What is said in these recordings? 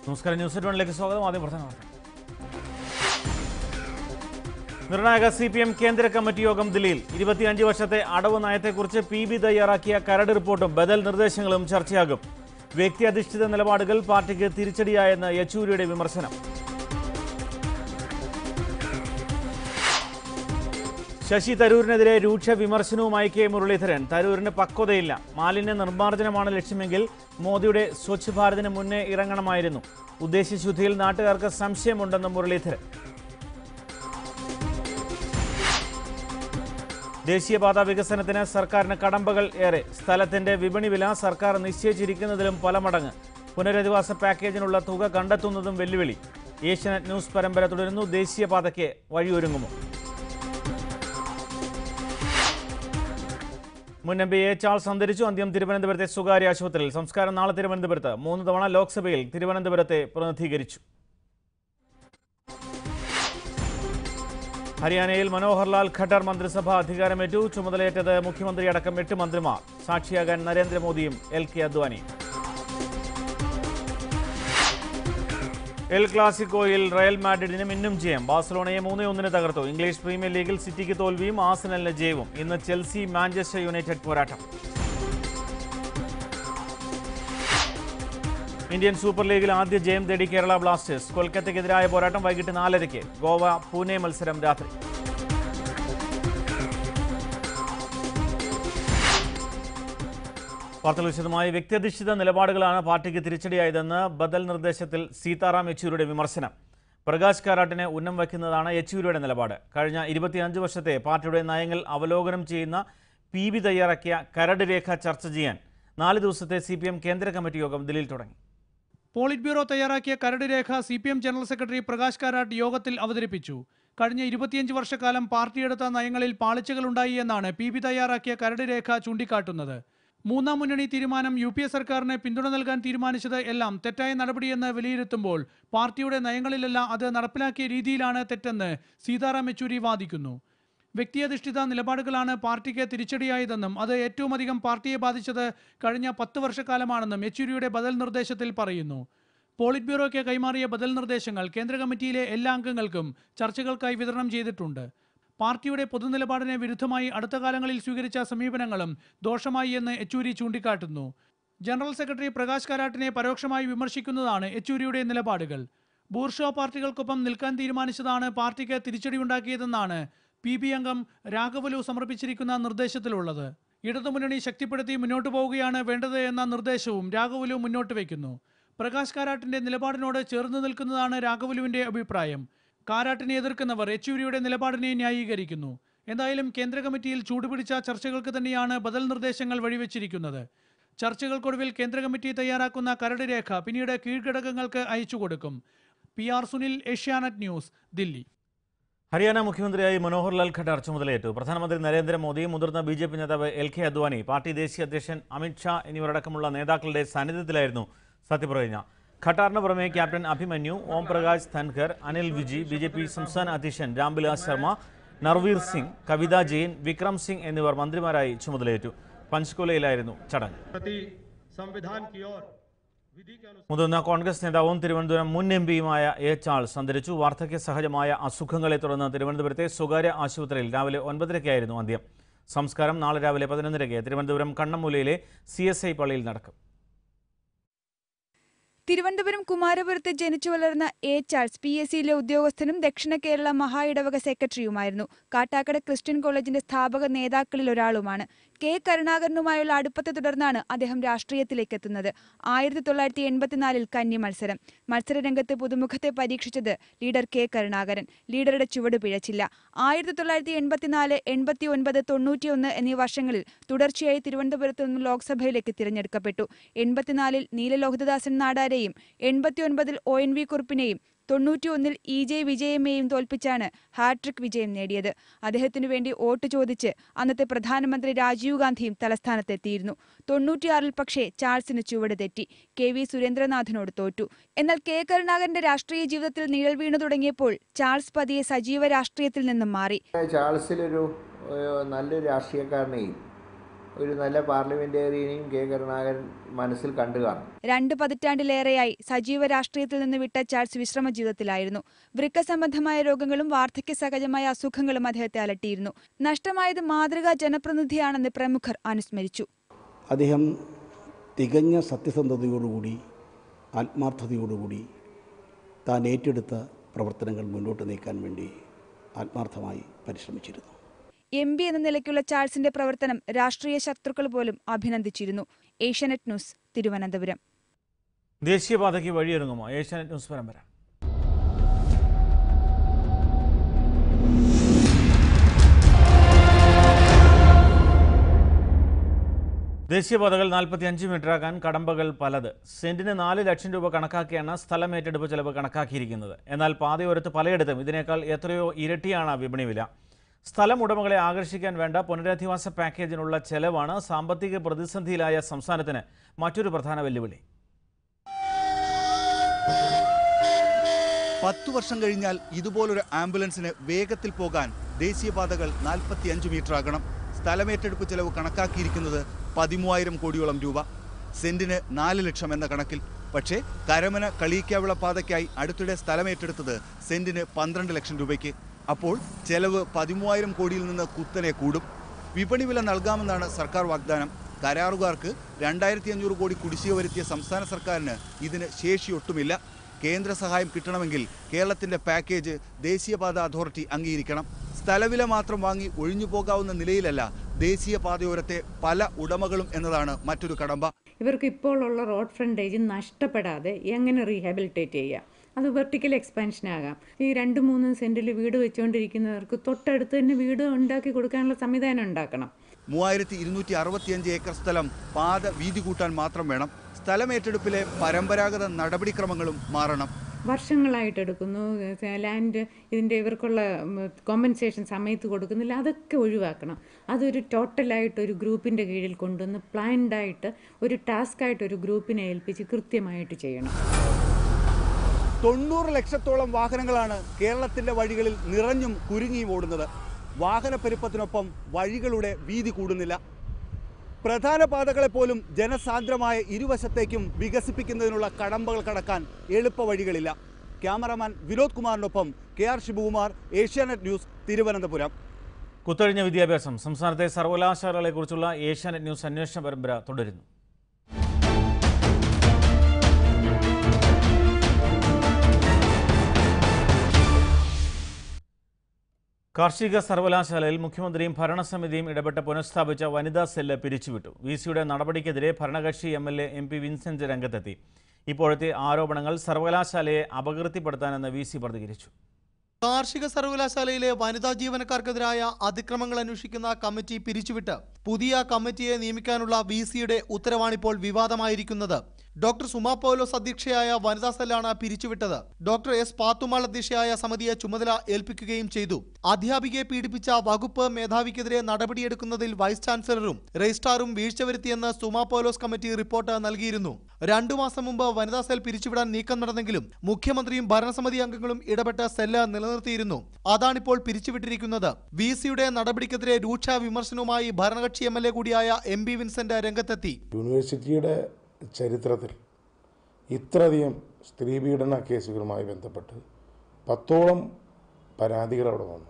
നമസ്കാരം news eight വണ്ണിലേക്ക് സ്വാഗതം ആദ്യം പ്രധാന വാർത്ത നിർണായക സി പി എം കേന്ദ്ര കമ്മിറ്റി യോഗം ദില്ലിയിൽ ഇരുപത്തിയഞ്ച് വർഷത്തെ അടവ് നയത്തെക്കുറിച്ച് പി ബി തയ്യാറാക്കിയ കരട് റിപ്പോർട്ടും ബദൽ നിർദ്ദേശങ്ങളും ചർച്ചയാകും വ്യക്തി അധിഷ്ഠിത നിലപാടുകൾ പാർട്ടിക്ക് തിരിച്ചടിയായെന്ന് യെച്ചൂരിയുടെ വിമർശനം ശശി തരൂരിനെതിരെ രൂക്ഷ വിമർശനവുമായി കെ മുരളീധരൻ തരൂരിന് പക്വതയില്ല മാലിന്യ നിർമ്മാർജ്ജനമാണ് ലക്ഷ്യമെങ്കിൽ മോദിയുടെ സ്വച്ഛ് ഭാരതിന് മുന്നേ ഇറങ്ങണമായിരുന്നു ഉദ്ദേശശുദ്ധിയിൽ നാട്ടുകാർക്ക് സംശയമുണ്ടെന്ന് മുരളീധരൻ ദേശീയപാത വികസനത്തിന് സർക്കാരിന് കടമ്പകൾ ഏറെ സ്ഥലത്തിന്റെ വിപണി വില സർക്കാർ നിശ്ചയിച്ചിരിക്കുന്നതിലും പല മടങ്ങ് പുനരധിവാസ പാക്കേജിനുള്ള തുക കണ്ടെത്തുന്നതും വെല്ലുവിളി ഏഷ്യനെറ്റ് ന്യൂസ് പരമ്പര തുടരുന്നു ദേശീയപാതയ്ക്ക് വഴിയൊരുങ്ങുമോ മുൻ എം പി എ ചാൾസ് അന്തരിച്ചു അന്ത്യം തിരുവനന്തപുരത്തെ സ്വകാര്യ ആശുപത്രിയിൽ സംസ്കാരം നാളെ തിരുവനന്തപുരത്ത് മൂന്ന് തവണ ലോക്സഭയിൽ തിരുവനന്തപുരത്തെ പ്രതിനിധീകരിച്ചു ഹരിയാനയിൽ മനോഹർലാൽ ഖട്ടർ മന്ത്രിസഭ അധികാരമേറ്റു ചുമതലയേറ്റത് മുഖ്യമന്ത്രിയടക്കം എട്ട് മന്ത്രിമാർ സാക്ഷിയാകാൻ നരേന്ദ്രമോദിയും എൽ കെ അദ്വാനിയും എൽ ക്ലാസിക്കോയിൽ റയൽ മാഡ്രിഡിന് മിന്നും ജയം ബാഴ്സലോണയെ മൂന്ന് ഒന്നിന് തകർത്തു ഇംഗ്ലീഷ് പ്രീമിയർ ലീഗിൽ സിറ്റിക്ക് തോൽവിയും ആസനലിന് ജയവും ഇന്ന് ചെൽസി മാഞ്ചസ്റ്റർ യുണൈറ്റഡ് പോരാട്ടം ഇന്ത്യൻ സൂപ്പർ ലീഗിൽ ആദ്യ ജയം തേടി കേരള ബ്ലാസ്റ്റേഴ്സ് കൊൽക്കത്തയ്ക്കെതിരായ പോരാട്ടം വൈകിട്ട് നാലരയ്ക്ക് ഗോവ പൂനെ മത്സരം രാത്രി വാർത്തകൾ വിശദമായി വ്യക്തിയധിഷ്ഠിത നിലപാടുകളാണ് പാർട്ടിക്ക് തിരിച്ചടിയായതെന്ന് ബദൽ നിർദ്ദേശത്തിൽ സീതാറാം യെച്ചൂരിയുടെ വിമർശനം പ്രകാശ് കാരാട്ടിനെ ഉന്നം വയ്ക്കുന്നതാണ് യെച്ചൂരിയുടെ നിലപാട് കഴിഞ്ഞ ഇരുപത്തിയഞ്ച് വർഷത്തെ പാർട്ടിയുടെ നയങ്ങൾ അവലോകനം ചെയ്യുന്ന പി ബി തയ്യാറാക്കിയ കരട് രേഖ ചർച്ച ചെയ്യാൻ നാല് ദിവസത്തെ സി കേന്ദ്ര കമ്മിറ്റി യോഗം ദില്ലിയിൽ തുടങ്ങി പോളിറ്റ് ബ്യൂറോ തയ്യാറാക്കിയ കരട് രേഖ C P M general secretary Prakash Karat യോഗത്തിൽ അവതരിപ്പിച്ചു കഴിഞ്ഞ ഇരുപത്തിയഞ്ച് വർഷക്കാലം പാർട്ടിയെടുത്ത നയങ്ങളിൽ പാളിച്ചകളുണ്ടായി എന്നാണ് പി ബി തയ്യാറാക്കിയ കരട് രേഖ ചൂണ്ടിക്കാട്ടുന്നത് മൂന്നാം മുന്നണി തീരുമാനം യു പി എ സർക്കാരിന് പിന്തുണ നൽകാൻ തീരുമാനിച്ചത് എല്ലാം തെറ്റായ നടപടിയെന്ന് വിലയിരുത്തുമ്പോൾ പാർട്ടിയുടെ നയങ്ങളിലല്ല അത് നടപ്പിലാക്കിയ രീതിയിലാണ് തെറ്റെന്ന് സീതാറാം യെച്ചൂരി വാദിക്കുന്നു വ്യക്തിയധിഷ്ഠിത നിലപാടുകളാണ് പാർട്ടിക്ക് തിരിച്ചടിയായതെന്നും അത് ഏറ്റവും അധികം പാർട്ടിയെ ബാധിച്ചത് കഴിഞ്ഞ പത്ത് വർഷക്കാലമാണെന്നും യെച്ചൂരിയുടെ ബദൽ നിർദ്ദേശത്തിൽ പറയുന്നു പോളിറ്റ് ബ്യൂറോയ്ക്ക് കൈമാറിയ ബദൽ നിർദ്ദേശങ്ങൾ കേന്ദ്ര കമ്മിറ്റിയിലെ എല്ലാ അംഗങ്ങൾക്കും ചർച്ചകൾക്കായി വിതരണം ചെയ്തിട്ടുണ്ട് പാർട്ടിയുടെ പൊതുനിലപാടിന് വിരുദ്ധമായി അടുത്ത കാലങ്ങളിൽ സ്വീകരിച്ച സമീപനങ്ങളും ദോഷമായി എന്ന് യെച്ചൂരി ചൂണ്ടിക്കാട്ടുന്നു ജനറൽ സെക്രട്ടറി പ്രകാശ് കാരാട്ടിനെ പരോക്ഷമായി വിമർശിക്കുന്നതാണ് യെച്ചൂരിയുടെ നിലപാടുകൾ ബൂർഷോ പാർട്ടികൾക്കൊപ്പം നിൽക്കാൻ തീരുമാനിച്ചതാണ് പാർട്ടിക്ക് തിരിച്ചടിയുണ്ടാക്കിയതെന്നാണ് പി ബി അംഗം രാഘവലു സമർപ്പിച്ചിരിക്കുന്ന നിർദ്ദേശത്തിലുള്ളത് ഇടതുമുന്നണി ശക്തിപ്പെടുത്തി മുന്നോട്ടു പോവുകയാണ് വേണ്ടത് എന്ന നിർദ്ദേശവും രാഘവലു മുന്നോട്ട് വയ്ക്കുന്നു പ്രകാശ് കാരാട്ടിന്റെ നിലപാടിനോട് ചേർന്ന് നിൽക്കുന്നതാണ് രാഘവലുവിന്റെ അഭിപ്രായം കാരാട്ടിനെ എതിർക്കുന്നവർ യെച്ചൂരിയുടെ നിലപാടിനെ ന്യായീകരിക്കുന്നു എന്തായാലും കേന്ദ്ര കമ്മിറ്റിയിൽ ചൂടുപിടിച്ച ചർച്ചകൾക്ക് തന്നെയാണ് ബദൽ നിർദ്ദേശങ്ങൾ വഴിവെച്ചിരിക്കുന്നത് ചർച്ചകൾക്കൊടുവിൽ കേന്ദ്ര കമ്മിറ്റി തയ്യാറാക്കുന്ന കരട് രേഖ പിന്നീട് കീഴ്ഘടകങ്ങൾക്ക് അയച്ചു കൊടുക്കും P R Sunil Asianet news Delhi Haryana മുഖ്യമന്ത്രിയായി മനോഹർലാൽ ഖട്ടർ ചുമതലയേറ്റു പ്രധാനമന്ത്രി നരേന്ദ്രമോദി മുതിർന്ന ബി ജെ പി നേതാവ് എൽ കെ അദ്വാനി പാർട്ടി ദേശീയ അധ്യക്ഷൻ അമിത് ഷാ എന്നിവരടക്കമുള്ള നേതാക്കളുടെ സാന്നിധ്യത്തിലായിരുന്നു സത്യപ്രതിജ്ഞ ഖട്ടാറിന് പുറമെ captain Abhimanyu Om Prakash Dhankar Anil Vij B J P സംസ്ഥാന അധ്യക്ഷൻ രാംവിലാസ് ശർമ്മ നർവീർ സിംഗ് കവിത ജെയിൻ വിക്രം സിംഗ് എന്നിവർ മന്ത്രിമാരായി ചുമതലയേറ്റു പഞ്ച്കുലയിലായിരുന്നു ചടങ്ങ് प्रति संविधान की ओर विधि के अनुसार മുതിർന്ന കോൺഗ്രസ് നേതാവും തിരുവനന്തപുരം മുൻ എം പിയുമായ എ ചാൾസ് അന്തരിച്ചു വാർദ്ധക്യ സഹജമായ അസുഖങ്ങളെ തുടർന്ന് തിരുവനന്തപുരത്തെ സ്വകാര്യ ആശുപത്രിയിൽ രാവിലെ ഒൻപതരയ്ക്കായിരുന്നു അന്ത്യം സംസ്കാരം നാളെ രാവിലെ പതിനൊന്നരയ്ക്ക് തിരുവനന്തപുരം കണ്ണമൂലയിലെ സി എസ് ഐ പള്ളിയിൽ നടക്കും തിരുവനന്തപുരം കുമാരപുരത്ത് ജനിച്ചു വളർന്ന എ ചാൾസ് പി എസ് സിയിലെ ഉദ്യോഗസ്ഥനും ദക്ഷിണ കേരള മഹാ ഇടവക സെക്രട്ടറിയുമായിരുന്നു കാട്ടാക്കട ക്രിസ്ത്യൻ കോളേജിന്റെ സ്ഥാപക നേതാക്കളിൽ ഒരാളുമാണ് കെ കരുണാകരനുമായുള്ള അടുപ്പത്തെ തുടർന്നാണ് അദ്ദേഹം രാഷ്ട്രീയത്തിലേക്ക് എത്തുന്നത് ആയിരത്തി തൊള്ളായിരത്തി എൺപത്തിനാലിൽ കന്നി മത്സരം മത്സരരംഗത്ത് പുതുമുഖത്തെ പരീക്ഷിച്ചത് ലീഡർ കെ കരുണാകരൻ ലീഡറുടെ ചുവട് പിഴച്ചില്ല ആയിരത്തി തൊള്ളായിരത്തി എൺപത്തിനാല് എൺപത്തി ഒൻപത് തൊണ്ണൂറ്റിയൊന്ന് എന്നീ വർഷങ്ങളിൽ തുടർച്ചയായി തിരുവനന്തപുരത്ത് നിന്നും ലോക്സഭയിലേക്ക് തിരഞ്ഞെടുക്കപ്പെട്ടു എൺപത്തിനാലിൽ നീലലോഹിതദാസൻ നാടാരെയും എൺപത്തിയൊൻപതിൽ ഒ എൻ വി കുറുപ്പിനെയും തൊണ്ണൂറ്റിയൊന്നിൽ ഇ ജെ വിജയമ്മയെയും തോൽപ്പിച്ചാണ് ഹാട്രിക് വിജയം നേടിയത് അദ്ദേഹത്തിനു വേണ്ടി വോട്ട് ചോദിച്ച് അന്നത്തെ പ്രധാനമന്ത്രി രാജീവ് ഗാന്ധിയും തലസ്ഥാനത്തെത്തിയിരുന്നു തൊണ്ണൂറ്റിയാറിൽ പക്ഷേ ചാൾസിന് ചുവട് തെറ്റി കെ വി സുരേന്ദ്രനാഥിനോട് തോറ്റു എന്നാൽ കെ കരുണാകരന്റെ രാഷ്ട്രീയ ജീവിതത്തിൽ നിഴൽ വീണു തുടങ്ങിയപ്പോൾ ചാൾസ് പതിയെ സജീവ രാഷ്ട്രീയത്തിൽ നിന്നും മാറി ചാൾസിലൊരു ഏഹ്, നല്ലൊരു രാഷ്ട്രീയക്കാരനെയും ഒരു നല്ല പാർലമെൻറ്റേറിയനെയും കെ കരുണാകരൻ മനസ്സിൽ കണ്ടു കാണും രണ്ട് പതിറ്റാണ്ടിലേറെയായി സജീവ രാഷ്ട്രീയത്തിൽ നിന്ന് വിട്ട ചാൾസ് വിശ്രമ ജീവിതത്തിലായിരുന്നു വൃക്ക സംബന്ധമായ രോഗങ്ങളും വാർദ്ധക്യ സഹജമായ അസുഖങ്ങളും അദ്ദേഹത്തെ അലട്ടിയിരുന്നു നഷ്ടമായത് മാതൃകാ ജനപ്രതിനിധിയാണെന്ന് പ്രമുഖർ അനുസ്മരിച്ചു അദ്ദേഹം തികഞ്ഞ സത്യസന്ധതയോടുകൂടി ആത്മാർത്ഥതയോടുകൂടി താൻ ഏറ്റെടുത്ത പ്രവർത്തനങ്ങൾ മുന്നോട്ട് നീക്കാൻ വേണ്ടി ആത്മാർത്ഥമായി പരിശ്രമിച്ചിരുന്നു എം പി എന്ന നിലയ്ക്കുള്ള ചാൾസിന്റെ പ്രവർത്തനം രാഷ്ട്രീയ ശത്രുക്കൾ പോലും അഭിനന്ദിച്ചിരുന്നു ഏഷ്യാനെറ്റ് ന്യൂസ് തിരുവനന്തപുരം ദേശീയപാതയ്ക്ക് വഴിയൊരുങ്ങുമോ ഏഷ്യാനെറ്റ് ന്യൂസ് പരമ്പര ദേശീയപാതകൾ നാൽപ്പത്തി അഞ്ച് മീറ്ററാക്കാൻ കടമ്പകൾ പലത് സെന്റിന് നാല് ലക്ഷം രൂപ കണക്കാക്കിയാണ് സ്ഥലം ഏറ്റെടുപ്പ് ചെലവ് കണക്കാക്കിയിരിക്കുന്നത് എന്നാൽ പാതയോരത്ത് പലയിടത്തും ഇതിനേക്കാൾ എത്രയോ ഇരട്ടിയാണ് വിപണി വില സ്ഥലം ഉടമകളെ ആകർഷിക്കാൻ വേണ്ട പുനരധിവാസ പാക്കേജിനുള്ള ചെലവാണ് സാമ്പത്തിക പ്രതിസന്ധിയിലായ സംസ്ഥാനത്തിന് മറ്റൊരു പ്രധാന വെല്ലുവിളി പത്തു വർഷം കഴിഞ്ഞാൽ ഇതുപോലൊരു ആംബുലൻസിന് വേഗത്തിൽ പോകാൻ ദേശീയപാതകൾ നാൽപ്പത്തിയഞ്ച് മീറ്റർ ആകണം സ്ഥലമേറ്റെടുപ്പ് ചെലവ് കണക്കാക്കിയിരിക്കുന്നത് പതിമൂവായിരം കോടിയോളം രൂപ സെന്റിന് നാല് ലക്ഷം എന്ന കണക്കിൽ പക്ഷേ കരമന കളിയിക്കാവിള പാതയ്ക്കായി അടുത്തിടെ സ്ഥലമേറ്റെടുത്തത് സെന്റിന് പന്ത്രണ്ട് ലക്ഷം രൂപയ്ക്ക് അപ്പോൾ ചെലവ് പതിമൂവായിരം കോടിയിൽ നിന്ന് കുത്തനെ കൂടും വിപണി വില നൽകാമെന്നാണ് സർക്കാർ വാഗ്ദാനം കരാറുകാർക്ക് രണ്ടായിരത്തി അഞ്ഞൂറ് കോടി കുടിശ്ശിക വരുത്തിയ സംസ്ഥാന സർക്കാരിന് ഇതിന് ശേഷിയൊട്ടുമില്ല കേന്ദ്ര സഹായം കിട്ടണമെങ്കിൽ കേരളത്തിന്റെ പാക്കേജ് ദേശീയപാത അതോറിറ്റി അംഗീകരിക്കണം സ്ഥലവില മാത്രം വാങ്ങി ഒഴിഞ്ഞു പോകാവുന്ന നിലയിലല്ല ദേശീയപാതയോരത്തെ പല ഉടമകളും എന്നതാണ് മറ്റൊരു കടമ്പ ഇവർക്ക് ഇപ്പോൾ ഉള്ള റോഡ് ഫ്രണ്ടേജ് നഷ്ടപ്പെടാതെ എങ്ങനെ റീഹാബിലിറ്റേറ്റ് ചെയ്യാം അത് വെർട്ടിക്കൽ എക്സ്പാൻഷൻ ആകാം ഈ രണ്ട് മൂന്ന് സെൻറ്റിൽ വീട് വെച്ചുകൊണ്ടിരിക്കുന്നവർക്ക് തൊട്ടടുത്ത് തന്നെ വീട് ഉണ്ടാക്കി കൊടുക്കാനുള്ള സംവിധാനം ഉണ്ടാക്കണം മൂവായിരത്തി ഇരുന്നൂറ്റി അറുപത്തിയഞ്ച് ഏക്കർ സ്ഥലം പാത വീതി കൂട്ടാൻ മാത്രം വേണം സ്ഥലമേറ്റെടുപ്പിലെ പരമ്പരാഗത നടപടിക്രമങ്ങളും മാറണം വർഷങ്ങളായിട്ട് എടുക്കുന്നു ലാൻഡ് ഇതിൻ്റെ ഇവർക്കുള്ള കോമ്പൻസേഷൻ സമയത്ത് കൊടുക്കുന്നില്ല അതൊക്കെ ഒഴിവാക്കണം അതൊരു ടോട്ടലായിട്ട് ഒരു ഗ്രൂപ്പിൻ്റെ കീഴിൽ കൊണ്ടുവന്ന് പ്ലാൻഡായിട്ട് ഒരു ടാസ്ക്കായിട്ട് ഒരു ഗ്രൂപ്പിനെ ഏൽപ്പിച്ച് കൃത്യമായിട്ട് ചെയ്യണം തൊണ്ണൂറ് ലക്ഷത്തോളം വാഹനങ്ങളാണ് കേരളത്തിന്റെ വഴികളിൽ നിറഞ്ഞും കുരുങ്ങിയും ഓടുന്നത് വാഹനപ്പെരുപ്പത്തിനൊപ്പം വഴികളുടെ വീതി കൂടുന്നില്ല പ്രധാന പാതകളെ പോലും ജനസാന്ദ്രമായ ഇരുവശത്തേക്കും വികസിപ്പിക്കുന്നതിനുള്ള കടമ്പകൾ കടക്കാൻ എളുപ്പ വഴികളില്ല ക്യാമറാമാൻ വിനോദ് കുമാറിനൊപ്പം K R Sivakumar Asianet news Thiruvananthapuram കുത്തഴിഞ്ഞ വിദ്യാഭ്യാസം സംസ്ഥാനത്തെ സർവകലാശാലകളെക്കുറിച്ചുള്ള ഏഷ്യാനെറ്റ് ന്യൂസ് അന്വേഷണ പരമ്പര തുടരുന്നു കാർഷിക സർവകലാശാലയിൽ മുഖ്യമന്ത്രിയും ഭരണസമിതിയും ഇടപെട്ട് പുനഃസ്ഥാപിച്ച വനിതാ സെല്ല് പിരിച്ചുവിട്ടു വി സിയുടെ നടപടിക്കെതിരെ ഭരണകക്ഷി M L A M P Vincent രംഗത്തെത്തി ഇപ്പോഴത്തെ ആരോപണങ്ങൾ സർവകലാശാലയെ അപകീർത്തിപ്പെടുത്താനെന്ന് വി സി പ്രതികരിച്ചു കാർഷിക സർവകലാശാലയിലെ വനിതാ ജീവനക്കാർക്കെതിരായ അതിക്രമങ്ങൾ അന്വേഷിക്കുന്ന കമ്മിറ്റി പിരിച്ചുവിട്ട് പുതിയ കമ്മിറ്റിയെ നിയമിക്കാനുള്ള വി സിയുടെ ഉത്തരവാണിപ്പോൾ വിവാദമായിരിക്കുന്നത് ഡോക്ടർ സുമാ പൗലോസ് അധ്യക്ഷയായ വനിതാ സെല്ലാണ് പിരിച്ചുവിട്ടത് ഡോക്ടർ എസ് പാത്തുമാൾ അധ്യക്ഷയായ സമിതിയെ ചുമതല ഏൽപ്പിക്കുകയും ചെയ്തു അധ്യാപികയെ പീഡിപ്പിച്ച വകുപ്പ് മേധാവിക്കെതിരെ നടപടിയെടുക്കുന്നതിൽ വൈസ് ചാൻസലറും രജിസ്ട്രാറും വീഴ്ച വരുത്തിയെന്ന് സുമാ പൗലോസ് കമ്മിറ്റി റിപ്പോർട്ട് നൽകിയിരുന്നു രണ്ടു മാസം മുമ്പ് വനിതാ സെൽ പിരിച്ചുവിടാൻ നീക്കം നടന്നെങ്കിലും മുഖ്യമന്ത്രിയും ഭരണസമിതി അംഗങ്ങളും ഇടപെട്ട സെല്ല് നിലനിർത്തിയിരുന്നു അതാണിപ്പോൾ പിരിച്ചുവിട്ടിരിക്കുന്നത് വി സിയുടെ നടപടിക്കെതിരെ രൂക്ഷ വിമർശനവുമായി ഭരണകക്ഷി എം എൽ എ കൂടിയായ എം ബി വിൻസെന്റ് രംഗത്തെത്തി യൂണിവേഴ്സിറ്റിയുടെ ചരിത്രത്തിൽ ഇത്രയധികം സ്ത്രീപീഡന കേസുകളുമായി ബന്ധപ്പെട്ട് പത്തോളം പരാതികൾ അവിടെ വന്നു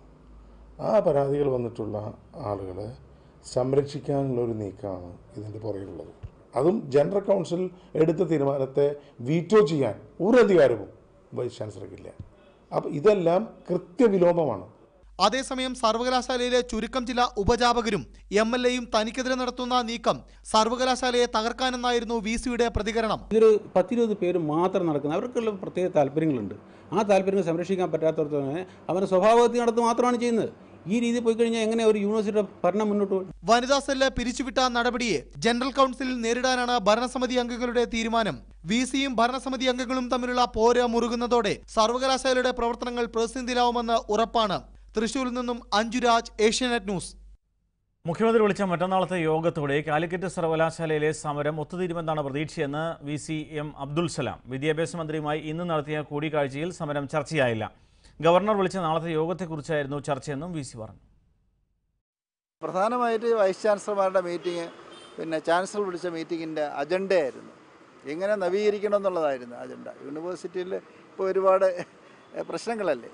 ആ പരാതികൾ വന്നിട്ടുള്ള ആളുകളെ സംരക്ഷിക്കാനുള്ള ഒരു നീക്കമാണ് ഇതിൻ്റെ പുറകിലുള്ളത് അതും ജനറൽ കൗൺസിൽ എടുത്ത തീരുമാനത്തെ വീറ്റോ ചെയ്യാൻ ഒരു അധികാരവും വൈസ് ചാൻസലർക്കില്ല അപ്പോൾ ഇതെല്ലാം കൃത്യവിലോപമാണ് അതേസമയം സർവകലാശാലയിലെ ചുരുക്കം ചില ഉപജാപകരും എം എൽ എയും തനിക്കെതിരെ നടത്തുന്ന നീക്കം സർവകലാശാലയെ തകർക്കാനെന്നായിരുന്നു വി സിയുടെ പ്രതികരണം ഇതൊരു പത്തിരുപത് പേര് മാത്രം നടക്കുന്നത് അവർക്കുള്ള പ്രത്യേക താല്പര്യങ്ങളുണ്ട് ആ താല്പര്യങ്ങൾ സംരക്ഷിക്കാൻ പറ്റാത്തടത്തോളം അവൻ്റെ സ്വഭാവത്തിൽ നടത്ത് മാത്രമാണ് ചെയ്യുന്നത് ഈ രീതി പോയി കഴിഞ്ഞാൽ എങ്ങനെ ഒരു യൂണിവേഴ്സിറ്റിയുടെ ഭരണം മുന്നോട്ട് പോകും വനിതാ സെല്ല് പിരിച്ചുവിട്ട നടപടിയെ ജനറൽ കൗൺസിലിൽ നേരിടാനാണ് ഭരണസമിതി അംഗങ്ങളുടെ തീരുമാനം വി സിയും ഭരണസമിതി അംഗങ്ങളും തമ്മിലുള്ള പോര് മുറുകുന്നതോടെ സർവകലാശാലയുടെ പ്രവർത്തനങ്ങൾ പ്രതിസന്ധിയിലാവുമെന്ന് ഉറപ്പാണ് തൃശൂരിൽ നിന്നും അഞ്ജുരാജ് ഏഷ്യാനെറ്റ് ന്യൂസ് മുഖ്യമന്ത്രി വിളിച്ച മറ്റന്നാളത്തെ യോഗത്തോടെ കാലിക്കറ്റ് സർവകലാശാലയിലെ സമരം ഒത്തുതീരുമെന്നാണ് പ്രതീക്ഷയെന്ന് V C M Abdul Salam വിദ്യാഭ്യാസ മന്ത്രിയുമായി ഇന്ന് നടത്തിയ കൂടിക്കാഴ്ചയിൽ സമരം ചർച്ചയായില്ല ഗവർണർ വിളിച്ച നാളത്തെ യോഗത്തെക്കുറിച്ചായിരുന്നു ചർച്ചയെന്നും വി സി പറഞ്ഞു പ്രധാനമായിട്ട് വൈസ് ചാൻസലർമാരുടെ മീറ്റിംഗ് പിന്നെ ചാൻസലർ വിളിച്ച മീറ്റിങ്ങിൻ്റെ അജണ്ടയായിരുന്നു എങ്ങനെ നവീകരിക്കണം എന്നുള്ളതായിരുന്നു അജണ്ട യൂണിവേഴ്സിറ്റിയിൽ ഇപ്പോൾ ഒരുപാട് എഹ്, പ്രശ്നങ്ങളല്ലേ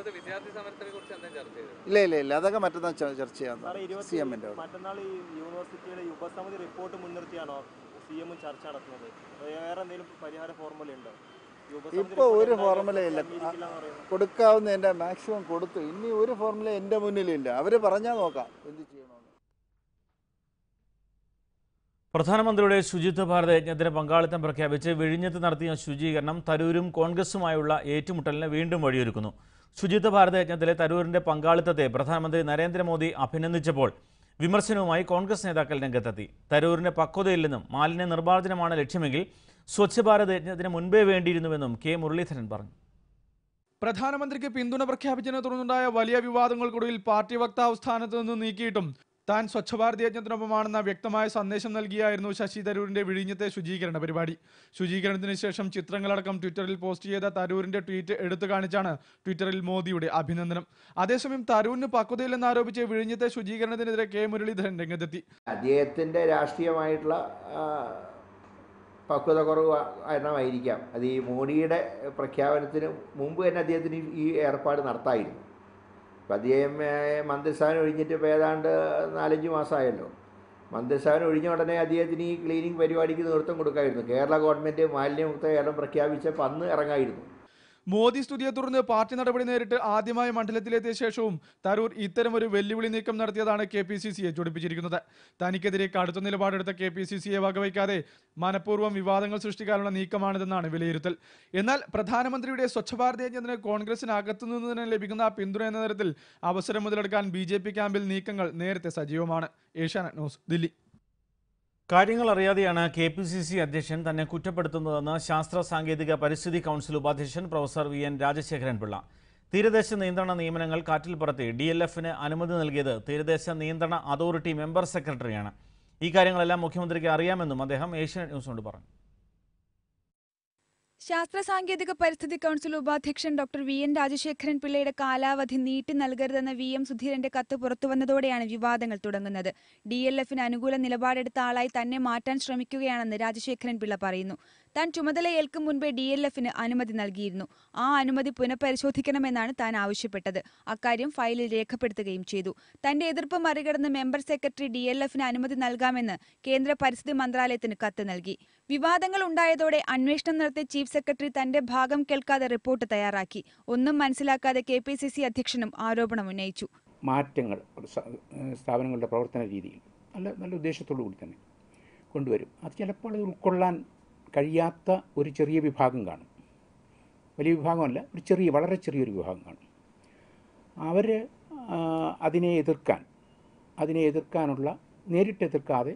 ഇല്ല ഇല്ല ഇല്ല അതൊക്കെ മറ്റന്നാൾ ച- ചർച്ച ചെയ്യാം സി എമ്മിൻ്റെ അവിടെ മറ്റന്നാൾ ഈ യൂണിവേഴ്സിറ്റിയുടെ ഈ ഉപസമിതി റിപ്പോർട്ട് മുൻനിർത്തിയാണോ സി എമ്മും ചർച്ച നടത്തുന്നത് വേറെ എന്തെങ്കിലും പരിഹാര ഫോർമുല ഉണ്ടോ ഈ ഉപസമിതി ഇപ്പോൾ report ഒരു എന്തായാലും ഫോർമുലയില്ല അംഗീകരിക്കില്ല എന്ന് പറയുന്നത്. കൊടുക്കാവുന്നതിൻ്റെ മാക്സിമം കൊടുത്തു ഇനി ഒരു ഫോർമുല എൻ്റെ മുന്നിലില്ല അവർ പറഞ്ഞാൽ നോക്കാം എന്ത് ചെയ്യണമെന്ന് പ്രധാനമന്ത്രിയുടെ ശുചിത്വ ഭാരത യജ്ഞത്തിന് പങ്കാളിത്തം പ്രഖ്യാപിച്ച് വിഴിഞ്ഞത്ത് നടത്തിയ ശുചീകരണം തരൂരും കോൺഗ്രസുമായുള്ള ഏറ്റുമുട്ടലിന് വീണ്ടും വഴിയൊരുക്കുന്നു ശുചിത്വ ഭാരത യജ്ഞത്തിലെ തരൂരിന്റെ പങ്കാളിത്തത്തെ പ്രധാനമന്ത്രി നരേന്ദ്രമോദി അഭിനന്ദിച്ചപ്പോൾ വിമർശനവുമായി കോൺഗ്രസ് നേതാക്കൾ രംഗത്തെത്തി തരൂരിന്റെ പക്വതയില്ലെന്നും മാലിന്യ നിർമ്മാർജ്ജനമാണ് ലക്ഷ്യമെങ്കിൽ സ്വച്ഛ് ഭാരത് യജ്ഞത്തിന് മുൻപേ വേണ്ടിയിരുന്നുവെന്നും കെ മുരളീധരൻ പറഞ്ഞു പ്രധാനമന്ത്രിക്ക് പിന്തുണ പ്രഖ്യാപിച്ചതിനെ തുടർന്നുണ്ടായ വലിയ വിവാദങ്ങൾക്കൊടുവിൽ പാർട്ടി വക്താവ് സ്ഥാനത്ത് നിന്ന് നീക്കിയിട്ടും താൻ സ്വച്ഛ ഭാരത് യജ്ഞത്തിനൊപ്പമാണെന്ന വ്യക്തമായ സന്ദേശം നൽകിയായിരുന്നു ശശി തരൂരിന്റെ വിഴിഞ്ഞത്തെ ശുചീകരണ പരിപാടി ശുചീകരണത്തിന് ശേഷം ചിത്രങ്ങളടക്കം ട്വിറ്ററിൽ പോസ്റ്റ് ചെയ്ത തരൂരിന്റെ ട്വീറ്റ് എടുത്തു കാണിച്ചാണ് ട്വിറ്ററിൽ മോദിയുടെ അഭിനന്ദനം അതേസമയം തരൂരിന് പക്വതയില്ലെന്ന് ആരോപിച്ച് വിഴിഞ്ഞത്തെ ശുചീകരണത്തിനെതിരെ കെ മുരളീധരൻ രംഗത്തെത്തി അദ്ദേഹത്തിൻ്റെ രാഷ്ട്രീയമായിട്ടുള്ള ആ, പക്വത കുറവ് കാരണമായിരിക്കാം അത് ഈ മോഡിയുടെ പ്രഖ്യാപനത്തിന് മുമ്പ് തന്നെ അദ്ദേഹത്തിന് ഈ- ഈ ഏർപ്പാട് നടത്തായിരുന്നു അപ്പം അദ്ദേഹം ഏഹ്, മന്ത്രിസ്ഥാനം ഒഴിഞ്ഞിട്ട് ഇപ്പോൾ ഏതാണ്ട് നാലഞ്ച് മാസമായല്ലോ മന്ത്രിസ്ഥാനം ഒഴിഞ്ഞ ഉടനെ അദ്ദേഹത്തിന് ഈ ക്ലീനിങ് പരിപാടിക്ക് നേതൃത്വം കൊടുക്കായിരുന്നു കേരള ഗവൺമെൻറ് മാലിന്യമുക്ത കേരളം പ്രഖ്യാപിച്ചപ്പോൾ അന്ന് ഇറങ്ങായിരുന്നു മോദി സ്തുതിയെ തുടർന്ന് പാർട്ടി നടപടി നേരിട്ട് ആദ്യമായി മണ്ഡലത്തിലെത്തിയ ശേഷവും തരൂർ ഇത്തരമൊരു വെല്ലുവിളി നീക്കം നടത്തിയതാണ് കെ പി സി സിയെ ചൊടിപ്പിച്ചിരിക്കുന്നത് തനിക്കെതിരെ കടുത്ത നിലപാടെടുത്ത കെ പി സി സിയെ വകവയ്ക്കാതെ മനഃപൂർവ്വം വിവാദങ്ങൾ സൃഷ്ടിക്കാനുള്ള നീക്കമാണിതെന്നാണ് വിലയിരുത്തൽ എന്നാൽ പ്രധാനമന്ത്രിയുടെ സ്വച്ഛ ഭാരത് യജ്ഞത്തിന് കോൺഗ്രസിന് അകത്തുനിന്ന് തന്നെ ലഭിക്കുന്ന പിന്തുണ എന്ന തരത്തിൽ അവസരം മുതലെടുക്കാൻ ബി ജെ പി ക്യാമ്പിൽ നീക്കങ്ങൾ നേരത്തെ സജീവമാണ് ഏഷ്യാനെറ്റ് ന്യൂസ് ദില്ലി കാര്യങ്ങൾ അറിയാതെയാണ് കെ പി സി സി അധ്യക്ഷൻ തന്നെ കുറ്റപ്പെടുത്തുന്നതെന്ന് ശാസ്ത്ര സാങ്കേതിക പരിസ്ഥിതി കൗൺസിൽ ഉപാധ്യക്ഷൻ professor V N Rajasekharan Pillai തീരദേശ നിയന്ത്രണ നിയമനങ്ങൾ കാറ്റിൽ പറത്തി ഡി എൽ എഫിന് അനുമതി നൽകിയത് തീരദേശ നിയന്ത്രണ അതോറിറ്റി മെമ്പർ സെക്രട്ടറിയാണ് ഈ കാര്യങ്ങളെല്ലാം മുഖ്യമന്ത്രിക്ക് അറിയാമെന്നും അദ്ദേഹം ഏഷ്യാനെറ്റ് ന്യൂസിനോട് പറഞ്ഞു ശാസ്ത്ര സാങ്കേതിക പരിസ്ഥിതി കൗൺസിൽ ഉപാധ്യക്ഷൻ ഡോക്ടർ വി എൻ രാജശേഖരൻ പിള്ളയുടെ കാലാവധി നീട്ടി നൽകരുതെന്ന വി എം സുധീരന്റെ കത്ത് പുറത്തുവന്നതോടെയാണ് വിവാദങ്ങൾ തുടങ്ങുന്നത് ഡി എൽ എഫിന് അനുകൂല നിലപാടെടുത്ത ആളായി തന്നെ മാറ്റാൻ ശ്രമിക്കുകയാണെന്ന് രാജശേഖരൻ പിള്ള പറയുന്നു താൻ ചുമതലയേൽക്കും മുൻപേ ഡി എൽ എഫിന് അനുമതി നൽകിയിരുന്നു ആ അനുമതി പുനഃപരിശോധിക്കണമെന്നാണ് താൻ ആവശ്യപ്പെട്ടത് അക്കാര്യം ഫയലിൽ രേഖപ്പെടുത്തുകയും ചെയ്തു തന്റെ എതിർപ്പ് മറികടന്ന് മെമ്പർ സെക്രട്ടറി ഡി എൽ എഫിന് അനുമതി നൽകാമെന്ന് കേന്ദ്ര പരിസ്ഥിതി മന്ത്രാലയത്തിന് കത്ത് നൽകി വിവാദങ്ങൾ ഉണ്ടായതോടെ അന്വേഷണം നടത്തിയ ചീഫ് സെക്രട്ടറി തന്റെ ഭാഗം കേൾക്കാതെ റിപ്പോർട്ട് തയ്യാറാക്കി ഒന്നും മനസ്സിലാക്കാതെ കെ പി സി സി അധ്യക്ഷനും ആരോപണം ഉന്നയിച്ചു മാറ്റങ്ങൾ ഒരു സ- ഏഹ് സ്ഥാപനങ്ങളുടെ പ്രവർത്തന രീതിയിൽ നല്ല നല്ല ഉദ്ദേശത്തോടു കൂടി തന്നെ കൊണ്ടുവരും അത് ചിലപ്പോൾ അത് ഉൾക്കൊള്ളാൻ കഴിയാത്ത ഒരു ചെറിയ വിഭാഗം കാണും വലിയ വിഭാഗമല്ല ഒരു ചെറിയ വളരെ ചെറിയൊരു വിഭാഗം കാണും അവർ അതിനെ എതിർക്കാൻ അതിനെ എതിർക്കാനുള്ള നേരിട്ട് എതിർക്കാതെ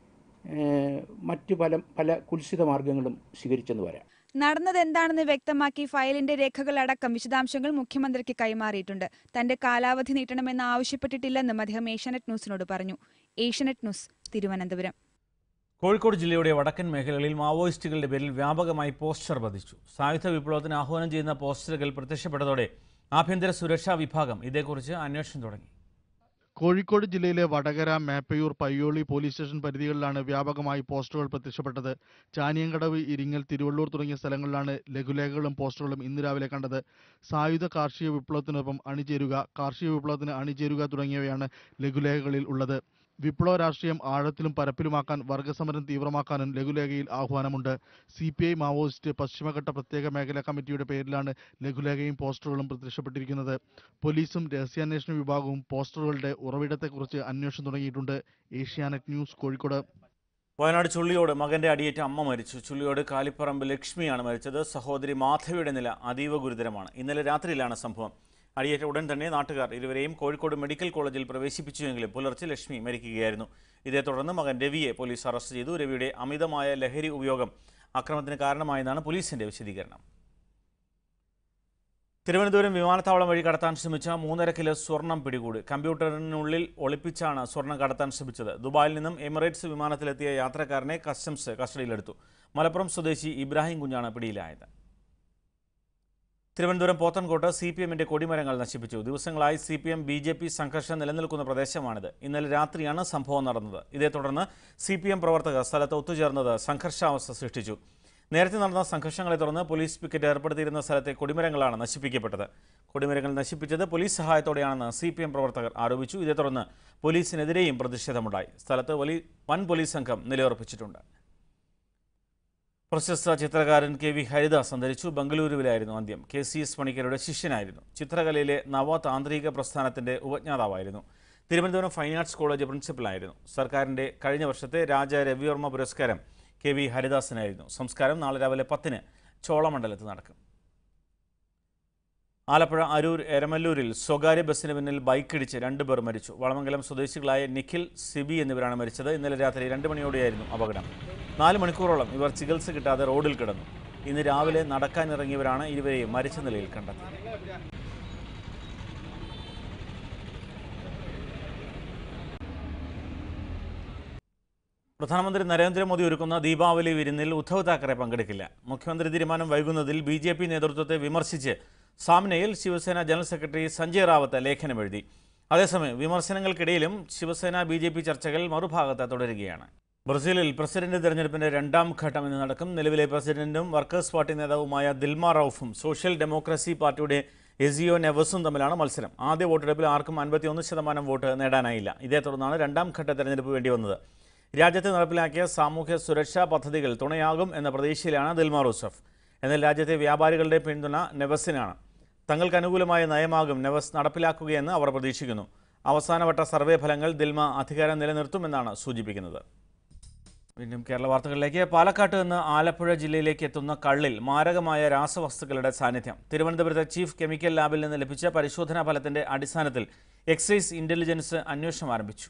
ഏഹ് മറ്റ് പല പല കുൽസിത മാർഗങ്ങളും സ്വീകരിച്ചെന്ന് വരാം നടന്നത് എന്താണെന്ന് വ്യക്തമാക്കി ഫയലിന്റെ രേഖകളടക്കം വിശദാംശങ്ങൾ മുഖ്യമന്ത്രിക്ക് കൈമാറിയിട്ടുണ്ട് തന്റെ കാലാവധി നീട്ടണമെന്ന് ആവശ്യപ്പെട്ടിട്ടില്ലെന്നും അദ്ദേഹം ഏഷ്യാനെറ്റ് ന്യൂസിനോട് പറഞ്ഞു ഏഷ്യാനെറ്റ് ന്യൂസ് തിരുവനന്തപുരം കോഴിക്കോട് ജില്ലയുടെ വടക്കൻ മേഖലകളിൽ മാവോയിസ്റ്റുകളുടെ പേരിൽ വ്യാപകമായി പോസ്റ്റർ പതിച്ചു സായുധ വിപ്ലവത്തിന് ആഹ്വാനം ചെയ്യുന്ന പോസ്റ്ററുകൾ പ്രത്യക്ഷപ്പെട്ടതോടെ ആഭ്യന്തര സുരക്ഷാ വിഭാഗം ഇതേക്കുറിച്ച് അന്വേഷണം തുടങ്ങി കോഴിക്കോട് ജില്ലയിലെ വടകര മേപ്പയൂർ പയ്യോളി പോലീസ് സ്റ്റേഷൻ പരിധികളിലാണ് വ്യാപകമായി പോസ്റ്ററുകൾ പ്രത്യക്ഷപ്പെട്ടത് ചാനിയങ്കടവ് ഇരിങ്ങൽ തിരുവള്ളൂർ തുടങ്ങിയ സ്ഥലങ്ങളിലാണ് ലഘുലേഖകളും പോസ്റ്ററുകളും ഇന്ന് രാവിലെ കണ്ടത് സായുധ കാർഷിക വിപ്ലവത്തിനൊപ്പം അണിചേരുക കാർഷിക വിപ്ലവത്തിന് അണിചേരുക തുടങ്ങിയവയാണ് ലഘുലേഖകളിൽ ഉള്ളത് വിപ്ലവ രാഷ്ട്രീയം ആഴത്തിലും പരപ്പിലുമാക്കാൻ വർഗസമരം തീവ്രമാക്കാനും ലഘുലേഖയിൽ ആഹ്വാനമുണ്ട് സി പി ഐ മാവോയിസ്റ്റ് പശ്ചിമഘട്ട പ്രത്യേക മേഖലാ കമ്മിറ്റിയുടെ പേരിലാണ് ലഘുലേഖയും പോസ്റ്ററുകളും പ്രത്യക്ഷപ്പെട്ടിരിക്കുന്നത് പോലീസും രഹസ്യാന്വേഷണ വിഭാഗവും പോസ്റ്ററുകളുടെ ഉറവിടത്തെക്കുറിച്ച് അന്വേഷണം തുടങ്ങിയിട്ടുണ്ട് ഏഷ്യാനെറ്റ് ന്യൂസ് കോഴിക്കോട് വയനാട് ചുള്ളിയോട് മകന്റെ അടിയേറ്റ് അമ്മ മരിച്ചു ചുള്ളിയോട് കാലിപ്പറമ്പ് ലക്ഷ്മിയാണ് മരിച്ചത് സഹോദരി മാധവിയുടെ നില അതീവ ഗുരുതരമാണ് ഇന്നലെ രാത്രിയിലാണ് സംഭവം അടിയേറ്റ ഉടൻ തന്നെ നാട്ടുകാർ ഇരുവരെയും കോഴിക്കോട് മെഡിക്കൽ കോളേജിൽ പ്രവേശിപ്പിച്ചുവെങ്കിലും പുലർച്ചെ ലക്ഷ്മി മരിക്കുകയായിരുന്നു ഇതേ തുടർന്ന് മകൻ രവിയെ പോലീസ് അറസ്റ്റ് ചെയ്തു രവിയുടെ അമിതമായ ലഹരി ഉപയോഗം അക്രമത്തിന് കാരണമായെന്നാണ് പോലീസിന്റെ വിശദീകരണം തിരുവനന്തപുരം വിമാനത്താവളം വഴി കടത്താൻ ശ്രമിച്ച മൂന്നര കിലോ സ്വർണം പിടികൂടി കമ്പ്യൂട്ടറിനുള്ളിൽ ഒളിപ്പിച്ചാണ് സ്വർണം കടത്താൻ ശ്രമിച്ചത് ദുബായിൽ നിന്നും എമിറേറ്റ്സ് വിമാനത്തിലെത്തിയ യാത്രക്കാരനെ കസ്റ്റംസ് കസ്റ്റഡിയിലെടുത്തു മലപ്പുറം സ്വദേശി ഇബ്രാഹിം കുഞ്ഞാണ് പിടിയിലായത് തിരുവനന്തപുരം പോത്തൻകോട്ട് സി പി എമ്മിന്റെ കൊടിമരങ്ങൾ നശിപ്പിച്ചു ദിവസങ്ങളായി C P M B J P സംഘർഷം നിലനിൽക്കുന്ന പ്രദേശമാണിത് ഇന്നലെ രാത്രിയാണ് സംഭവം നടന്നത് ഇതേ തുടർന്ന് സി പി എം പ്രവർത്തകർ സ്ഥലത്ത് ഒത്തുചേർന്നത് സംഘർഷാവസ്ഥ സൃഷ്ടിച്ചു നേരത്തെ നടന്ന സംഘർഷങ്ങളെ തുടർന്ന് പോലീസ് പിക്കറ്റ് ഏർപ്പെടുത്തിയിരുന്ന സ്ഥലത്തെ കൊടിമരങ്ങളാണ് നശിപ്പിക്കപ്പെട്ടത് കൊടിമരങ്ങൾ നശിപ്പിച്ചത് പോലീസ് സഹായത്തോടെയാണെന്ന് സി പി എം പ്രവർത്തകർ ആരോപിച്ചു ഇതേ തുടർന്ന് പോലീസിനെതിരെയും പ്രതിഷേധമുണ്ടായി സ്ഥലത്ത് വലിയ വൻ പോലീസ് സംഘം നിലയുറപ്പിച്ചിട്ടുണ്ട് പ്രശസ്ത ചിത്രകാരൻ കെ വി ഹരിദാസ് അന്തരിച്ചു ബംഗളൂരുവിലായിരുന്നു അന്ത്യം കെ സി എസ് പണിക്കരുടെ ശിഷ്യനായിരുന്നു ചിത്രകലയിലെ നവതാന്ത്രിക പ്രസ്ഥാനത്തിന്റെ ഉപജ്ഞാതാവായിരുന്നു തിരുവനന്തപുരം ഫൈൻ ആർട്സ് കോളേജ് പ്രിൻസിപ്പലായിരുന്നു സർക്കാരിന്റെ കഴിഞ്ഞ വർഷത്തെ രാജ രവിവർമ്മ പുരസ്കാരം കെ വി ഹരിദാസിനായിരുന്നു സംസ്കാരം നാളെ രാവിലെ പത്തിന് ചോളമണ്ഡലത്ത് നടക്കും ആലപ്പുഴ അരൂർ എരമല്ലൂരിൽ സ്വകാര്യ ബസ്സിന് പിന്നിൽ ബൈക്കിടിച്ച് രണ്ടുപേർ മരിച്ചു വളമംഗലം സ്വദേശികളായ നിഖിൽ സിബി എന്നിവരാണ് മരിച്ചത് ഇന്നലെ രാത്രി രണ്ട് മണിയോടെയായിരുന്നു അപകടം നാല് മണിക്കൂറോളം ഇവർ ചികിത്സ കിട്ടാതെ റോഡിൽ കിടന്നു ഇന്ന് രാവിലെ നടക്കാനിറങ്ങിയവരാണ് ഇരുവരെയും മരിച്ച നിലയിൽ കണ്ടെത്തിയത് പ്രധാനമന്ത്രി നരേന്ദ്രമോദി ഒരുക്കുന്ന ദീപാവലി വിരുന്നിൽ ഉദ്ധവ് താക്കറെ പങ്കെടുക്കില്ല മുഖ്യമന്ത്രി തീരുമാനം വൈകുന്നതിൽ ബി ജെ പി നേതൃത്വത്തെ വിമർശിച്ച് സാമ്നയിൽ ശിവസേന ജനറൽ സെക്രട്ടറി സഞ്ജയ് റാവത്ത് ലേഖനം എഴുതി അതേസമയം വിമർശനങ്ങൾക്കിടയിലും ശിവസേന ബി ജെ പി ചർച്ചകൾ മറുഭാഗത്ത് തുടരുകയാണ് ബ്രസീലിൽ പ്രസിഡന്റ് തെരഞ്ഞെടുപ്പിന്റെ രണ്ടാം ഘട്ടം ഇന്ന് നടക്കും നിലവിലെ പ്രസിഡന്റും വർക്കേഴ്സ് പാർട്ടി നേതാവുമായ ദിൽമ റൌഫും സോഷ്യൽ ഡെമോക്രസി പാർട്ടിയുടെ എസിയോ നെവസും തമ്മിലാണ് മത്സരം ആദ്യ വോട്ടെടുപ്പിൽ ആർക്കും അൻപത്തിയൊന്ന് ശതമാനം വോട്ട് നേടാനായില്ല ഇതേ തുടർന്നാണ് രണ്ടാം ഘട്ട തെരഞ്ഞെടുപ്പ് വേണ്ടി വന്നത് രാജ്യത്ത് നടപ്പിലാക്കിയ സാമൂഹ്യ സുരക്ഷാ പദ്ധതികൾ തുണയാകും എന്ന പ്രതീക്ഷയിലാണ് ദിൽമ റൂസഫ് എന്നാൽ രാജ്യത്തെ വ്യാപാരികളുടെ പിന്തുണ നെവസിനാണ് തങ്ങൾക്ക് അനുകൂലമായ നയമാകും നെവസ് നടപ്പിലാക്കുകയെന്ന് അവർ പ്രതീക്ഷിക്കുന്നു അവസാനവട്ട സർവേ ഫലങ്ങൾ ദിൽമ അധികാരം നിലനിർത്തുമെന്നാണ് സൂചിപ്പിക്കുന്നത് വീണ്ടും കേരള വാർത്തകളിലേക്ക് പാലക്കാട്ട് നിന്ന് ആലപ്പുഴ ജില്ലയിലേക്ക് എത്തുന്ന കള്ളിൽ മാരകമായ രാസവസ്തുക്കളുടെ സാന്നിധ്യം തിരുവനന്തപുരത്തെ ചീഫ് കെമിക്കൽ ലാബിൽ നിന്ന് ലഭിച്ച പരിശോധനാ ഫലത്തിന്റെ അടിസ്ഥാനത്തിൽ എക്സൈസ് ഇന്റലിജൻസ് അന്വേഷണം ആരംഭിച്ചു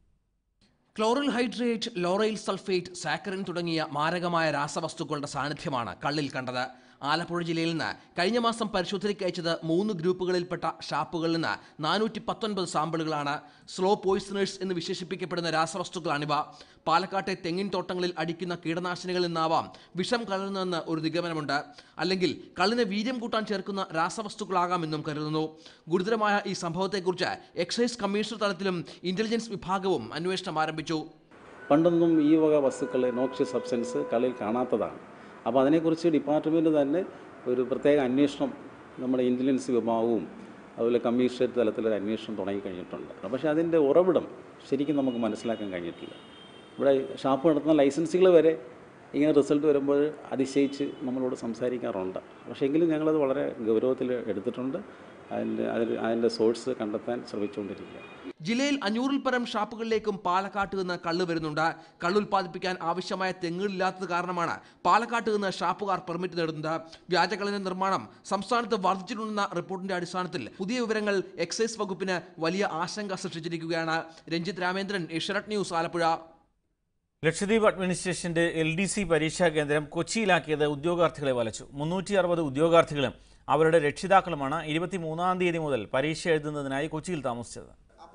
chloral hydrate lauryl sulphate saccharin തുടങ്ങിയ മാരകമായ രാസവസ്തുക്കളുടെ സാന്നിധ്യമാണ് കള്ളിൽ കണ്ടത് ആലപ്പുഴ ജില്ലയിൽ നിന്ന് കഴിഞ്ഞ മാസം പരിശോധനയ്ക്ക് അയച്ചത് മൂന്ന് ഗ്രൂപ്പുകളിൽപ്പെട്ട ഷാപ്പുകളിൽ നിന്ന് നാനൂറ്റി പത്തൊൻപത് സാമ്പിളുകളാണ് സ്ലോ പോയിസണേഴ്സ് എന്ന് വിശേഷിപ്പിക്കപ്പെടുന്ന രാസവസ്തുക്കളാണിവ പാലക്കാട്ടെ തെങ്ങിൻ തോട്ടങ്ങളിൽ അടിക്കുന്ന കീടനാശിനികളിൽ നിന്നാവാം വിഷം കലർന്നതെന്ന് ഒരു നിഗമനമുണ്ട് അല്ലെങ്കിൽ കള്ളിന് വീര്യം കൂട്ടാൻ ചേർക്കുന്ന രാസവസ്തുക്കളാകാമെന്നും കരുതുന്നു ഗുരുതരമായ ഈ സംഭവത്തെക്കുറിച്ച് എക്സൈസ് കമ്മീഷണർ തലത്തിലും ഇന്റലിജൻസ് വിഭാഗവും അന്വേഷണം ആരംഭിച്ചു പണ്ടൊന്നും ഈ വക വസ്തുക്കൾ നോക്ഷ്യസ് സബ്സ്റ്റൻസ് കളിയിൽ കാണാത്തതാണ് അപ്പോൾ അതിനെക്കുറിച്ച് ഡിപ്പാർട്ട്മെൻറ്റ് തന്നെ ഒരു പ്രത്യേക അന്വേഷണം നമ്മുടെ ഇൻ്റലിജൻസ് വിഭാഗവും അതുപോലെ കമ്മീഷണറേറ്റ് തലത്തിലൊരു അന്വേഷണം തുടങ്ങിക്കഴിഞ്ഞിട്ടുണ്ട് പക്ഷേ അതിൻ്റെ ഉറവിടം ശരിക്കും നമുക്ക് മനസ്സിലാക്കാൻ കഴിഞ്ഞിട്ടില്ല ഇവിടെ ഷാപ്പ് നടത്തുന്ന ലൈസൻസുകൾ വരെ ഇങ്ങനെ റിസൾട്ട് വരുമ്പോൾ അതിശയിച്ച് നമ്മളോട് സംസാരിക്കാറുണ്ട് പക്ഷേ എങ്കിലും ഞങ്ങളത് വളരെ ഗൗരവത്തിൽ എടുത്തിട്ടുണ്ട് അതിൻ്റെ അതിൽ അതിൻ്റെ സോഴ്സ് കണ്ടെത്താൻ ശ്രമിച്ചുകൊണ്ടിരിക്കുക ജില്ലയിൽ അഞ്ഞൂറിൽ പരം ഷാപ്പുകളിലേക്കും പാലക്കാട്ട് നിന്ന് കള്ള് വരുന്നുണ്ട് കള്ള് ഉൽപ്പാദിപ്പിക്കാൻ ആവശ്യമായ തെങ്ങുകളില്ലാത്തത് കാരണമാണ് പാലക്കാട്ട് നിന്ന് ഷാപ്പുകാർ പെർമിറ്റ് നേടുന്നത് വ്യാജക്കള്ളിന്റെ നിർമ്മാണം സംസ്ഥാനത്ത് വർദ്ധിച്ചിട്ടുണ്ടെന്ന റിപ്പോർട്ടിന്റെ അടിസ്ഥാനത്തിൽ പുതിയ വിവരങ്ങൾ എക്സൈസ് വകുപ്പിന് വലിയ ആശങ്ക സൃഷ്ടിച്ചിരിക്കുകയാണ് രഞ്ജിത്ത് രാമേന്ദ്രൻ ഏഷ്യാനെറ്റ് ന്യൂസ് ആലപ്പുഴ ലക്ഷദ്വീപ് അഡ്മിനിസ്ട്രേഷന്റെ എൽ ഡി സി പരീക്ഷാ കേന്ദ്രം കൊച്ചിയിലാക്കിയത് ഉദ്യോഗാർത്ഥികളെ വലച്ചു മുന്നൂറ്റി അറുപത് ഉദ്യോഗാർത്ഥികളും അവരുടെ രക്ഷിതാക്കളുമാണ് ഇരുപത്തിമൂന്നാം തീയതി മുതൽ പരീക്ഷ എഴുതുന്നതിനായി കൊച്ചിയിൽ താമസിച്ചത്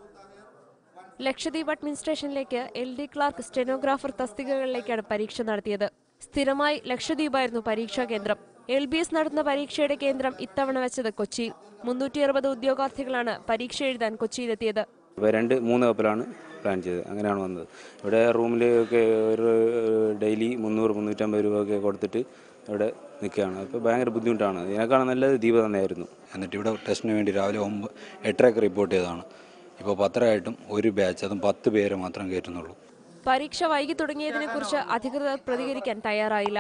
ലക്ഷദ്വീപ് അഡ്മിനിസ്ട്രേഷനിലേക്ക് എൽ ഡി ക്ലാർക്ക് സ്റ്റെനോഗ്രാഫർ തസ്തികകളിലേക്കാണ് പരീക്ഷ നടത്തിയത് സ്ഥിരമായി ലക്ഷദ്വീപായിരുന്നു പരീക്ഷാ കേന്ദ്രം എൽ ബി എസ് നടത്തുന്ന പരീക്ഷയുടെ കേന്ദ്രം ഇത്തവണ വെച്ചത് കൊച്ചിയിൽ മുന്നൂറ്റി അറുപത് ഉദ്യോഗാർത്ഥികളാണ് പരീക്ഷ എഴുതാൻ കൊച്ചിയിലെത്തിയത് ഇപ്പോൾ രണ്ട് മൂന്ന് കപ്പലാണ് പ്ലാൻ ചെയ്തത് അങ്ങനെയാണ് വന്നത് ഇവിടെ റൂമിൽ ഒക്കെ ഒരു ഡെയിലി മുന്നൂറ് മുന്നൂറ്റമ്പത് രൂപ ഒക്കെ കൊടുത്തിട്ട് ഇവിടെ നിൽക്കുകയാണ് അപ്പോൾ ഭയങ്കര ബുദ്ധിമുട്ടാണ് ഇതിനേക്കാളും നല്ലത് ദീപ തന്നെയായിരുന്നു എന്നിട്ട് ഇവിടെ ടെസ്റ്റിന് വേണ്ടി രാവിലെ ഒമ്പത് എട്ടരയ്ക്ക് റിപ്പോർട്ട് ചെയ്തതാണ് ഇപ്പോൾ പത്തരയായിട്ടും ഒരു ബാച്ച് അതും പത്ത് പേരെ മാത്രം കയറ്റുന്നുള്ളൂ പരീക്ഷ വൈകി തുടങ്ങിയതിനെ കുറിച്ച് അധികൃതർ പ്രതികരിക്കാൻ തയ്യാറായില്ല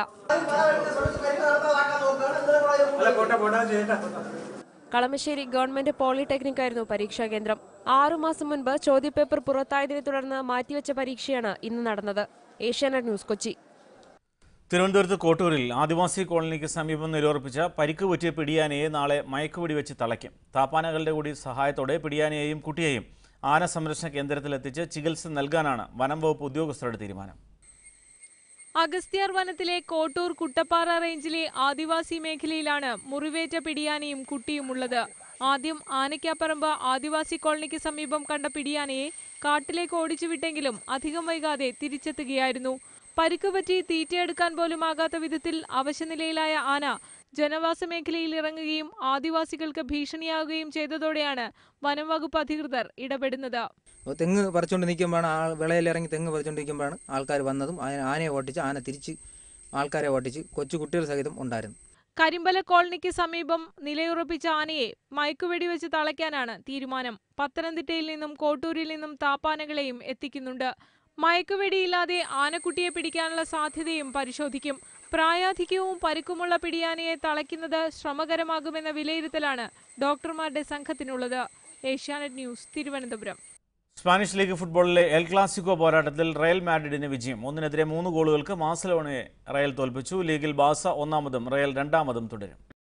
കളമശ്ശേരി ഗവൺമെന്റ് പോളിടെക്നിക് ആയിരുന്നു പരീക്ഷാ കേന്ദ്രം ആറുമാസം മുൻപ് ചോദ്യപേപ്പർ പുറത്തായതിനെ തുടർന്ന് മാറ്റിവെച്ച പരീക്ഷയാണ് ഇന്ന് നടന്നത് ഏഷ്യാനെറ്റ് ന്യൂസ് കൊച്ചി തിരുവനന്തപുരത്ത് കോട്ടൂരിൽ ആദിവാസി കോളനിക്ക് സമീപം നിരോർപ്പിച്ച പരിക്ക് പറ്റിയ പിടിയാനയെ നാളെ മയക്കുപിടി വെച്ച് തളയ്ക്കും താപ്പാനകളുടെ കൂടി സഹായത്തോടെ പിടിയാനയെയും കുട്ടിയെയും ആന സംരക്ഷണ കേന്ദ്രത്തിലെത്തിച്ച് ചികിത്സ നൽകാനാണ് വനം വകുപ്പ് ഉദ്യോഗസ്ഥരുടെ തീരുമാനം അഗസ്ത്യാർ വനത്തിലെ കോട്ടൂർ കുട്ടപ്പാറ റേഞ്ചിലെ ആദിവാസി മേഖലയിലാണ് മുറിവേറ്റ പിടിയാനയും കുട്ടിയും ഉള്ളത് ആദ്യം ആനയ്ക്കാപ്പറമ്പ് ആദിവാസി കോളനിക്ക് സമീപം കണ്ട പിടിയാനയെ കാട്ടിലേക്ക് ഓടിച്ചു വിട്ടെങ്കിലും അധികം വൈകാതെ തിരിച്ചെത്തുകയായിരുന്നു പരിക്ക് പറ്റി തീറ്റയെടുക്കാൻ പോലും ആകാത്ത വിധത്തിൽ അവശനിലയിലായ ആന ജനവാസ മേഖലയിൽ ഇറങ്ങുകയും ആദിവാസികൾക്ക് ഭീഷണിയാകുകയും ചെയ്തതോടെയാണ് വനം വകുപ്പ് അധികൃതർ ഇടപെടുന്നത് അപ്പോൾ തെങ്ങ് പറിച്ചുകൊണ്ട് നിൽക്കുമ്പോഴാണ് ആൾ വിളയിലിറങ്ങി തെങ്ങ് പറിച്ചുകൊണ്ട് നിൽക്കുമ്പോഴാണ് ആൾക്കാർ വന്നതും ആന- ആനയെ ഓട്ടിച്ച് ആന തിരിച്ച് ആൾക്കാരെ ഓട്ടിച്ച് കൊച്ചു കുട്ടികൾ സഹിതം ഉണ്ടായിരുന്നു കരിമ്പല കോളനിക്ക് സമീപം നിലയുറപ്പിച്ച ആനയെ മയക്കുവെടിവെച്ച് തളയ്ക്കാനാണ് തീരുമാനം പത്തനംതിട്ടയിൽ നിന്നും കോട്ടൂരിൽ നിന്നും താപ്പാനകളെയും എത്തിക്കുന്നുണ്ട് മയക്കുവെടിയില്ലാതെ ആനക്കുട്ടിയെ പിടിക്കാനുള്ള സാധ്യതയും പരിശോധിക്കും പ്രായാധിക്യവും പരുക്കുമുള്ള പിടിയാനയെ തളയ്ക്കുന്നത് ശ്രമകരമാകുമെന്ന വിലയിരുത്തലാണ് ഡോക്ടർമാരുടെ സംഘത്തിനുള്ളത് Asianet news Thiruvananthapuram Spanish league ഫുട്ബോളിലെ എൽ ക്ലാസിക്കോ പോരാട്ടത്തിൽ റയൽ മാഡ്രിഡിന് വിജയം ഒന്നിനെതിരെ മൂന്ന് ഗോളുകൾക്ക് മാസലോണയെ റയൽ തോൽപ്പിച്ചു ലീഗിൽ ബാസ ഒന്നാമതും റയൽ രണ്ടാമതും തുടരും